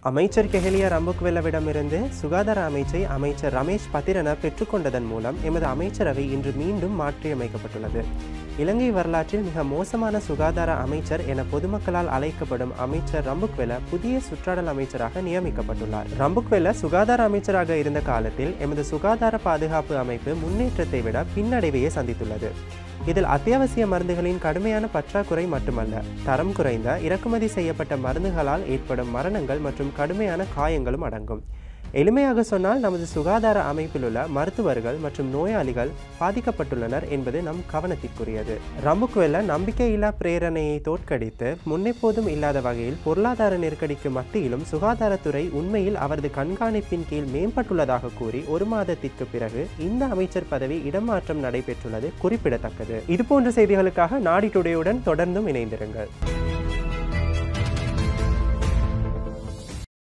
அமைச்சர் கெஹலியா ரம்புக்வெல்லவிடமிருந்து சுகாதார அமைச்சை அமைச்சர் ரமேஷ் பத்திரன பெற்றுக்கொண்டதன் மூலம் எமது அமைச்சரவை இன்று மீண்டும் மாற்றியமைக்கப்பட்டுள்ளது இலங்கை வரலாற்றில் மிக மோசமான சுகாதார அமைச்சர் என பொதுமக்களால் அழைக்கப்படும் அமைச்சர் ரம்புக்வெல புதிய சுற்றாடல் அமைச்சராக நியமிக்கப்பட்டுள்ளார் ரம்புக்வெல சுகாதார அமைச்சராக இருந்த காலத்தில் எமது சுகாதார பாதுகாப்பு அமைப்பு முன்னேற்றத்தை விட பின்னடைவையே சந்தித்துள்ளது இதில் அத்தியாவசிய மருந்துகளின் கடுமையான பற்றாக்குறை மட்டுமல்ல தரம் குறைந்த இறக்குமதி செய்யப்பட்ட மருந்துகளால் ஏற்படும் மரணங்கள் மற்றும் கடுமையான காயங்களும் அடங்கும் எளிமையாக சொன்னால் நமது சுகாதார அமைப்பில் உள்ள மருத்துவர்கள் மற்றும் நோயாளிகள் பாதிக்கப்பட்டுள்ளனர் என்பது நம் கவனத்திற்குரியது ரம்புக்வெல்ல நம்பிக்கையில்லா பிரேரணையை தோற்கடித்து முன்னெப்போதும் இல்லாத வகையில் பொருளாதார நெருக்கடிக்கு மத்தியிலும் சுகாதாரத்துறை உண்மையில் அவரது கண்காணிப்பின் கீழ் மேம்பட்டுள்ளதாக கூறி ஒரு மாதத்திற்கு பிறகு இந்த அமைச்சர் பதவி இடமாற்றம் நடைபெற்றுள்ளது குறிப்பிடத்தக்கது இதுபோன்ற செய்திகளுக்காக நாடி டுடேயுடன் தொடர்ந்தும் இணைந்திருங்கள்